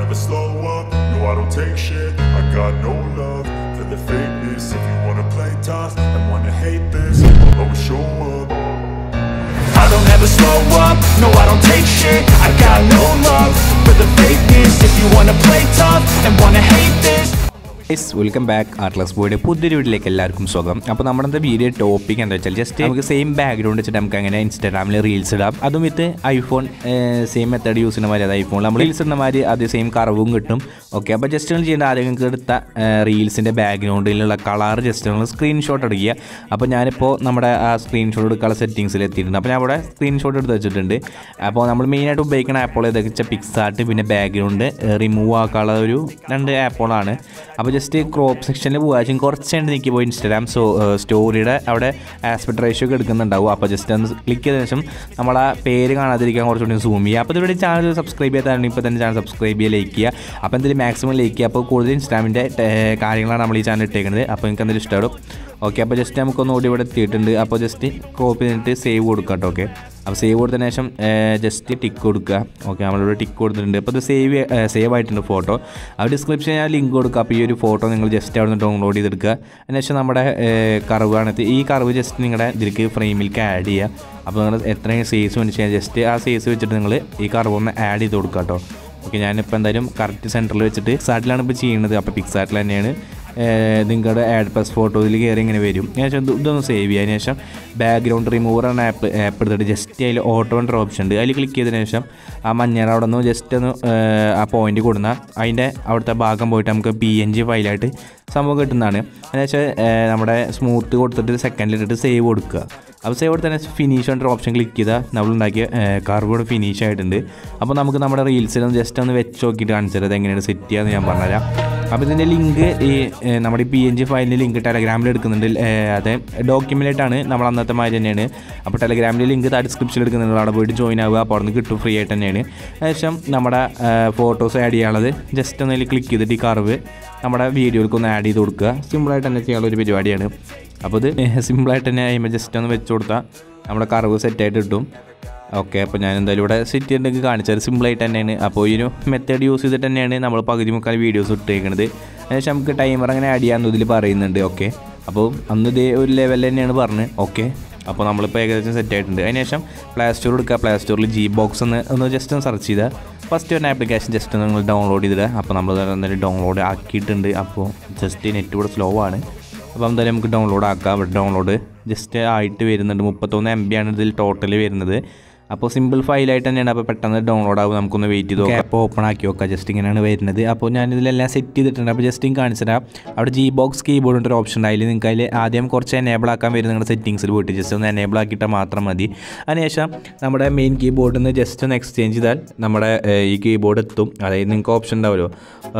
never slow up, no I don't take shit I got no love for the fakeness If you wanna play tough and wanna hate this I'll always show up I don't ever slow up, no I don't take shit I got no love for the fakeness If you wanna play tough and wanna hate this yes welcome back artless ബോയുടെ പുതിയൊരു വീട്ടിലേക്ക് എല്ലാവർക്കും സ്വാഗതം അപ്പോൾ നമ്മുടെ video topic എന്താ വെച്ചാൽ just നമുക്ക് സെയിം ബാക്ക്ഗ്രൗണ്ട് വെച്ചിട്ട് നമുക്ക് അങ്ങനെ ഇൻസ്റ്റാഗ്രാമിൽ റീൽസ് ഇടാം അതും with iPhone same method use ചെയ്യുന്ന മാതിരി അത് ഐഫോണിൽ നമ്മൾ റീൽസ് ഇടുന്ന മാതിരി അത് സെയിം കറവും കിട്ടും ഓക്കെ അപ്പോൾ ജസ്റ്റ് നിങ്ങൾ ചെയ്യേണ്ട ആദ്യം നിങ്ങൾക്ക് എടുത്ത റീൽസിൻ്റെ ബാക്ക്ഗ്രൗണ്ടിലുള്ള കളർ ജസ്റ്റ് നിങ്ങൾ സ്ക്രീൻഷോട്ട് എടുക്കുക അപ്പോൾ ഞാനിപ്പോൾ നമ്മുടെ ആ സ്ക്രീൻഷോട്ട് എടുക്കാനുള്ള സെറ്റിങ്സിൽ എത്തിയിട്ടുണ്ട് അപ്പോൾ ഞാൻ അവിടെ സ്ക്രീൻഷോട്ട് എടുത്ത് വെച്ചിട്ടുണ്ട് അപ്പോൾ നമ്മൾ മെയിനായിട്ട് ഉപയോഗിക്കുന്ന ആപ്പുകൾ ഏതൊക്കെ വെച്ചാൽ പിക്സാർട്ട് പിന്നെ ബാക്ക്ഗ്രൗണ്ട് റിമൂവ് ആക്കാനുള്ള ഒരു രണ്ട് ആപ്പുകളാണ് അപ്പോൾ ജസ്റ്റ് ക്രോപ്പ് സെക്ഷനിൽ പോകുക കുറച്ച് എനിക്ക് പോയി ഇൻസ്റ്റാഗ്രാം സോ സ്റ്റോറിയുടെ അവിടെ ആസ്പെക്ട് റേഷ്യോ ഒക്കെ എടുക്കുന്നുണ്ടാവും അപ്പോൾ ജസ്റ്റ് ഒന്ന് ക്ലിക്ക് ചെയ്ത ശേഷം നമ്മൾ ആ പേര് കാണാതിരിക്കാൻ കുറച്ചുകൂടി സൂം ചെയ്യുക അപ്പോൾ ഇവിടെ ചാനൽ സബ്സ്ക്രൈബ് ചെയ്യാത്തതാണ് ഇപ്പോൾ തന്നെ ചാനൽ സബ്സ്ക്രൈബ് ചെയ്യുക ലൈക്ക് ചെയ്യുക അപ്പോൾ എന്തെങ്കിലും മാക്സിമം ലൈക്ക് ചെയ്യുക അപ്പോൾ കൂടുതൽ ഇൻസ്റ്റാഗ്രാമിൻ്റെ കാര്യങ്ങളാണ് നമ്മൾ ഈ ചാനൽ ഇട്ടേക്കുന്നത് അപ്പോൾ നിങ്ങൾക്ക് എന്തെങ്കിലും ഇഷ്ടപ്പെടും ഓക്കെ അപ്പോൾ ജസ്റ്റ് നമുക്കൊന്ന് ഓടി ഇവിടെ എത്തിയിട്ടുണ്ട് അപ്പോൾ ജസ്റ്റ് ക്രോപ്പ് ചെയ്തിട്ട് സേവ് കൊടുക്കുക കേട്ടോ ഓക്കെ അപ്പോൾ സേവ് കൊടുത്തതിന് ശേഷം ജസ്റ്റ് ടിക്ക് കൊടുക്കുക ഓക്കെ നമ്മളിവിടെ ടിക്ക് കൊടുത്തിട്ടുണ്ട് അപ്പോൾ ഇത് സേവ് സേവ് ആയിട്ടുണ്ട് ഫോട്ടോ ആ ഡിസ്ക്രിപ്ഷനിൽ ഞാൻ ലിങ്ക് കൊടുക്കുക അപ്പോൾ ഈ ഒരു ഫോട്ടോ നിങ്ങൾ ജസ്റ്റ് അവിടെ നിന്ന് ഡൗൺലോഡ് ചെയ്തെടുക്കുക അതിനുശേഷം നമ്മുടെ കർവാണ് ഈ കർവ് ജസ്റ്റ് നിങ്ങളുടെ ഇതിലേക്ക് ഫ്രെയിമിലേക്ക് ആഡ് ചെയ്യുക അപ്പോൾ നിങ്ങൾ എത്രയും സൈസ് മേടിച്ച് ജസ്റ്റ് ആ സൈസ് വെച്ചിട്ട് നിങ്ങൾ ഈ കർവ് ഒന്ന് ആഡ് ചെയ്ത് കൊടുക്കുക കേട്ടോ ഓക്കെ ഞാനിപ്പോൾ എന്തായാലും കറക്റ്റ് സെൻറ്ററിൽ വെച്ചിട്ട് സാറ്റിലാണ് ഇപ്പോൾ ചെയ്യുന്നത് അപ്പോൾ പിക്സാറ്റിൽ തന്നെയാണ് നിങ്ങളുടെ ആഡ് പ്ലസ് ഫോട്ടോയിൽ കയറി ഇങ്ങനെ വരും ശേഷം ഇത് ഇതൊന്ന് സേവ് ചെയ്യുക അതിന് ശേഷം ബാക്ക്ഗ്രൗണ്ട് റിമൂവർ എന്ന ആപ്പ് ആപ്പ് എടുത്തിട്ട് ജസ്റ്റ് അതിൽ ഓട്ടോ എൻ്റർ ഓപ്ഷൻ ഉണ്ട് അതിൽ ക്ലിക്ക് ചെയ്തതിന് ശേഷം ആ മഞ്ഞയുടെ അവിടെ നിന്ന് ജസ്റ്റ് ഒന്ന് ആ പോയിന്റ് കൊടുന്ന അതിൻ്റെ അവിടുത്തെ ഭാഗം പോയിട്ട് നമുക്ക് പി എൻ ജി ഫയലായിട്ട് സംഭവം കിട്ടുന്നതാണ് എന്നുവെച്ചാൽ നമ്മുടെ സ്മൂത്ത് കൊടുത്തിട്ട് സെക്കൻഡിൽ ഇട്ടിട്ട് സേവ് കൊടുക്കുക അപ്പോൾ സേവ് കൊടുത്തതിന് ഫിനിഷ് എன்ற ഓപ്ഷൻ ക്ലിക്ക് ചെയ്താൽ നമ്മളുണ്ടാക്കിയ കർവ് ഫിനിഷ് ആയിട്ടുണ്ട് അപ്പോൾ നമുക്ക് നമ്മുടെ റീൽസിലൊന്ന് ജസ്റ്റ് ഒന്ന് വെച്ച് നോക്കിയിട്ട് കാണിച്ചു തരാം എങ്ങനെയാണ് സെറ്റ് ചെയ്യാന്ന് ഞാൻ പറഞ്ഞുതരാം അപ്പോൾ ഇതിൻ്റെ ലിങ്ക് ഈ നമ്മുടെ പി എൻ ജി ഫയലിൻ്റെ ലിങ്ക് ടെലഗ്രാമിൽ എടുക്കുന്നുണ്ട് അതെ ഡോക്യുമെൻ്റായിട്ടാണ് നമ്മൾ അന്നത്തെ മാതിരി തന്നെയാണ് അപ്പോൾ ടെലഗ്രാമിൻ്റെ ലിങ്ക് താ ഡിസ്ക്രിപ്ഷനിൽ എടുക്കുന്നുണ്ട് അവിടെ പോയിട്ട് ജോയിൻ ആവുക അപ്പോൾ അവിടെ നിന്ന് കിട്ടും ഫ്രീ ആയിട്ട് തന്നെയാണ് ശേഷം നമ്മുടെ ഫോട്ടോസ് ആഡ് ചെയ്യാനുള്ളത് ജസ്റ്റ് ഒന്നതിൽ ക്ലിക്ക് ചെയ്തിട്ട് ഈ കർവ് നമ്മുടെ വീഡിയോയിലേക്ക് ഒന്ന് ആഡ് ചെയ്ത് കൊടുക്കുക സിമ്പിളായിട്ട് തന്നെ ചെയ്യാനുള്ള ഒരു പരിപാടിയാണ് അപ്പോൾ ഇത് സിമ്പിളായിട്ട് തന്നെ കഴിയുമ്പോൾ ജസ്റ്റ് ഒന്ന് വെച്ച് കൊടുത്താൽ നമ്മുടെ കർവ് സെറ്റായിട്ട് കിട്ടും ഓക്കെ അപ്പോൾ ഞാൻ എന്തായാലും ഇവിടെ സെറ്റ് ചെയ്തിട്ടുണ്ടെങ്കിൽ കാണിച്ചത് സിമ്പിളായിട്ട് തന്നെയാണ് അപ്പോൾ ഈ ഒരു മെത്തേഡ് യൂസ് ചെയ്തിട്ട് തന്നെയാണ് നമ്മൾ പകുതി മുക്കാൽ വീഡിയോസ് ഇട്ടേക്കുന്നത് അതിനുശേഷം നമുക്ക് ടൈമർ അങ്ങനെ ആഡ് ചെയ്യാമെന്ന് ഇതിൽ പറയുന്നുണ്ട് ഓക്കെ അപ്പോൾ അന്ന് ഇതേ ഒരു ലെവൽ തന്നെയാണ് പറഞ്ഞത് ഓക്കെ അപ്പോൾ നമ്മളിപ്പോൾ ഏകദേശം സെറ്റ് ആയിട്ടുണ്ട് അതിനുശേഷം പ്ലേ സ്റ്റോർ എടുക്കുക പ്ലേ സ്റ്റോറിൽ ജി ബോക്സ് ഒന്ന് ഒന്ന് ജസ്റ്റ് ഒന്ന് സെർച്ച് ചെയ്താൽ ഫസ്റ്റ് ഒരു ആപ്ലിക്കേഷൻ ജസ്റ്റ് ഒന്ന് നിങ്ങൾ ഡൗൺലോഡ് ചെയ്തിടുക അപ്പോൾ നമ്മൾ എന്തായാലും ഡൗൺലോഡ് ആക്കിയിട്ടുണ്ട് അപ്പോൾ ജസ്റ്റ് നെറ്റ് ഇവിടെ സ്ലോ ആണ് അപ്പോൾ എന്തായാലും നമുക്ക് ഡൗൺലോഡ് ആക്കാം ഇവിടെ ഡൗൺലോഡ് ജസ്റ്റ് ആയിട്ട് വരുന്നുണ്ട് മുപ്പത്തൊന്ന് എം ബി ആണ് ഇതിൽ ടോട്ടൽ വരുന്നത് അപ്പോൾ സിമ്പിൾ ഫയലായിട്ട് തന്നെയാണ് അപ്പോൾ പെട്ടെന്ന് ഡൗൺലോഡ് ആകും നമുക്കൊന്ന് വെയിറ്റ് ചെയ്ത് നോക്കാം അപ്പോൾ ഓപ്പൺ ആക്കി നോക്കാം ജസ്റ്റ് ഇങ്ങനെയാണ് വരുന്നത് അപ്പോൾ ഞാൻ ഇതിലെല്ലാം സെറ്റ് ചെയ്തിട്ടുണ്ട് അപ്പോൾ ജസ്റ്റ് കാണിച്ചു തരാം അവിടെ ജി ബോക്സ് കീബോർഡിൻ്റെ ഒരു ഓപ്ഷൻ അതിൽ നിങ്ങൾക്ക് അതിൽ ആദ്യം കുറച്ച് എനേബിൾ ആക്കാൻ വരും നിങ്ങളുടെ സെറ്റിങ്സിൽ പോയിട്ട് ജസ്റ്റ് ഒന്ന് എനേബിൾ ആക്കിയിട്ടാൽ മാത്രം മതി അതിനുശേഷം നമ്മുടെ മെയിൻ കീബോർഡിൽ നിന്ന് ജസ്റ്റ് ഒന്ന് എക്സ്ചേഞ്ച് ചെയ്താൽ നമ്മുടെ ഈ കീബോർഡ് എത്തും അതായത് നിങ്ങൾക്ക് ഓപ്ഷൻ ഉണ്ടാവുമല്ലോ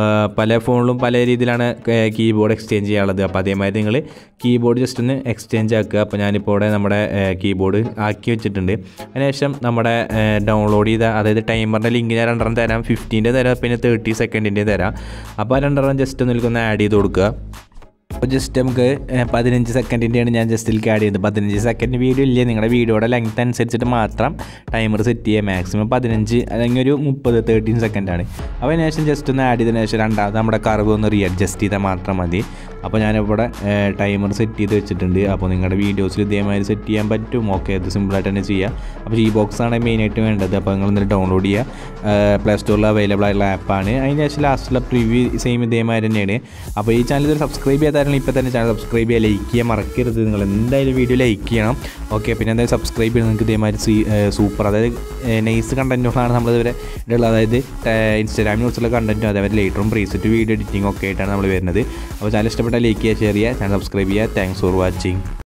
പല ഫോണിലും പല രീതിയിലാണ് കീബോർഡ് എക്സ്ചേഞ്ച് ചെയ്യാനുള്ളത് അപ്പോൾ അതേമാതിരി നിങ്ങൾ കീബോർഡ് ജസ്റ്റ് ഒന്ന് എക്സ്ചേഞ്ച് ആക്കുക അപ്പോൾ ഞാനിപ്പോൾ ഇവിടെ നമ്മുടെ കീബോർഡ് ആക്കി വെച്ചിട്ടുണ്ട് അതിനുശേഷം നമ്മുടെ ഡൗൺലോഡ് ചെയ്ത അതായത് ടൈമറിൻ്റെ ലിങ്ക് ഞാൻ രണ്ടെണ്ണം തരാം ഫിഫ്റ്റീൻ്റെ തരാം പിന്നെ തേർട്ടി സെക്കൻഡിൻ്റെ തരാം അപ്പോൾ ആ രണ്ടെണ്ണം ജസ്റ്റ് ഒന്ന് എനിക്കൊന്ന് ആഡ് ചെയ്ത് കൊടുക്കുക അപ്പോൾ ജസ്റ്റ് നമുക്ക് പതിനഞ്ച് സെക്കൻഡിൻ്റെയാണ് ഞാൻ ജസ്റ്റ് ഇതിലേക്ക് ആഡ് ചെയ്തത് പതിനഞ്ച് സെക്കൻഡ് വീഡിയോ ഇല്ലേ നിങ്ങളുടെ വീഡിയോയുടെ ലെങ്ത് അനുസരിച്ചിട്ട് മാത്രം ടൈമർ സെറ്റ് ചെയ്യുക മാക്സിമം പതിനഞ്ച് അല്ലെങ്കിൽ ഒരു മുപ്പത് തേർട്ടീൻ സെക്കൻഡാണ് അപ്പോൾ അതിന് ശേഷം ജസ്റ്റ് ഒന്ന് ആഡ് ചെയ്തതിന് ശേഷം രണ്ടാമത് നമ്മുടെ കർവ് ഒന്ന് റീ അഡ്ജസ്റ്റ് ചെയ്താൽ മാത്രം മതി അപ്പോൾ ഞാനിവിടെ ടൈമർ സെറ്റ് ചെയ്ത് വെച്ചിട്ടുണ്ട് അപ്പോൾ നിങ്ങളുടെ വീഡിയോസിൽ ഇതേമാതിരി സെറ്റ് ചെയ്യാൻ പറ്റും ഓക്കെ അത് സിമ്പിളായിട്ട് തന്നെ ചെയ്യാം അപ്പോൾ ഈ ബോക്സ് ആണ് മെയിനായിട്ട് വേണ്ടത് അപ്പോൾ നിങ്ങൾ എന്തെങ്കിലും ഡൗൺലോഡ് ചെയ്യുക പ്ലേ സ്റ്റോറിൽ അവൈലബിൾ ആയിട്ടുള്ള ആപ്പാണ് അതിന് ശേഷം ലാസ്റ്റിലുള്ള പ്രിവ്യൂ സെയിം ഇതേമാതിരി തന്നെയാണ് അപ്പോൾ ഈ ചാനൽ ഇതൊരു സബ്സ്ക്രൈബ് ചെയ്യാത്തായിരുന്നു ഇപ്പോൾ തന്നെ ചാനൽ സബ്സ്ക്രൈബ് ചെയ്യുക ലൈക്ക് ചെയ്യാൻ മറക്കരുത് നിങ്ങൾ എന്തായാലും വീഡിയോ ലൈക്ക് ചെയ്യണം ഓക്കെ പിന്നെ എന്തായാലും സബ്സ്ക്രൈബ് ചെയ്യണം നിങ്ങൾക്ക് ഇതേമാതിരി സൂപ്പർ അതായത് നൈസ് കണ്ടൻറ്റുകളാണ് നമ്മളിതുവരെ ഇതുള്ളത് അതായത് ഇൻസ്റ്റാഗ്രാമിനെ കുറിച്ചുള്ള കണ്ടൻറ്റും അതേപോലെ ലേറ്ററും പ്രീസെറ്റ് വീഡിയോ എഡിറ്റിംഗ് ഒക്കെ ആയിട്ടാണ് നമ്മൾ വരുന്നത് അപ്പോൾ ചാനൽ ഇഷ്ടപ്പെട്ട ലൈക്ക് ചെയ്യുക ഷെയർ ചെയ്യുക ചാനൽ സബ്സ്ക്രൈബ് ചെയ്യുക താങ്ക്സ് ഫോർ വാച്ചിങ്